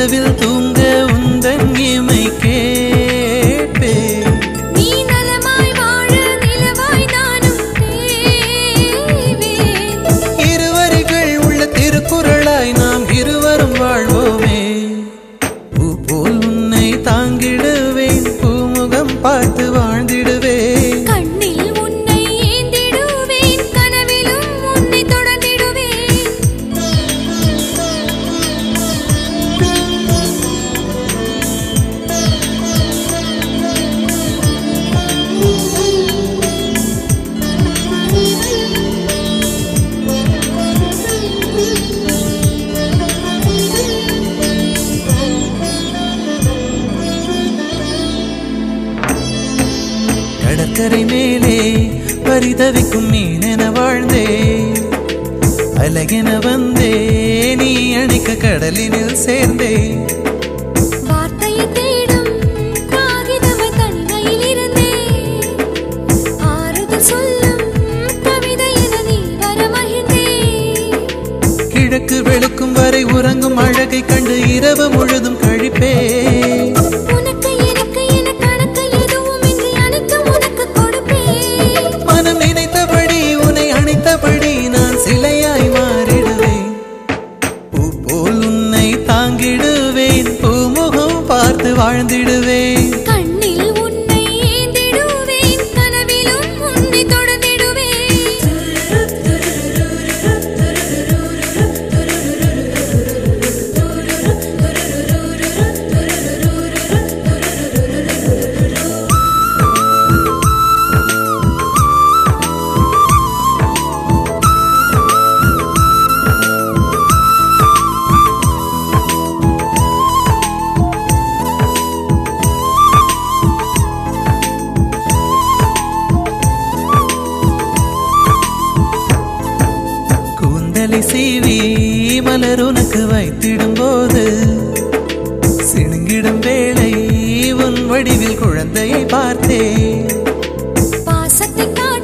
இரவில் தூங்க உந்தன் இமை கேட்பேன் நீ நலமாய் வாழ நிலவாய் நானும் தேவேன் இருவரிகள் உள்ள திருக்குறளாய் நாம் இருவரும் வாழ்வோமே பூ போல் உன்னை தாங்கிடுவேன் பூமுகம் பார்த்து வாழ்ந்திடுவேன் கண்ணில் உன்னை ஏந்திடுவேன் கனவிலும் உன்னை தொடர்ந்திடுவேன் கடற்கரை மேலே பரிதவிக்கும் மீனென வாழ்ந்தே அழகென வந்தே நீ அணிக்க கடலினில் சேர்ந்தே வார்த்தையை தேடும் காகிதமாய் தனிமையில் இருந்தே ஆறுதல் சொல்லும் கவிதை என நீ வர மகிழ்ந்தே கிழக்கு வெளுக்கும் வரை உறங்கும் அழகை கண்டு இரவு முழுதும் கழிப்பே உனக்கு எனக்கு என கணக்கு எதுவும் இன்றி அனைத்தும் உனக்கு கொடுப்பேன் மனம் நினைத்தபடி உன்னை அணைத்தபடி நான் சிலையாய் மாறிடுவேன் பூ போல் உன்னை தாங்கிடுவேன் பூமுகம் பார்த்து வாழ்ந்திடுவேன் கண்ணில் உன்னை ஏந்திடுவேன் கனவிலும் உன்னை தொடர்ந்திடுவேன் கூந்தலை சீவி மலர் உனக்கு வைத்திடும் போது சிணுங்கிடும் வேளை உன் வடிவில் குழந்தையை பார்த்தேன் பாசத்தை காட்ட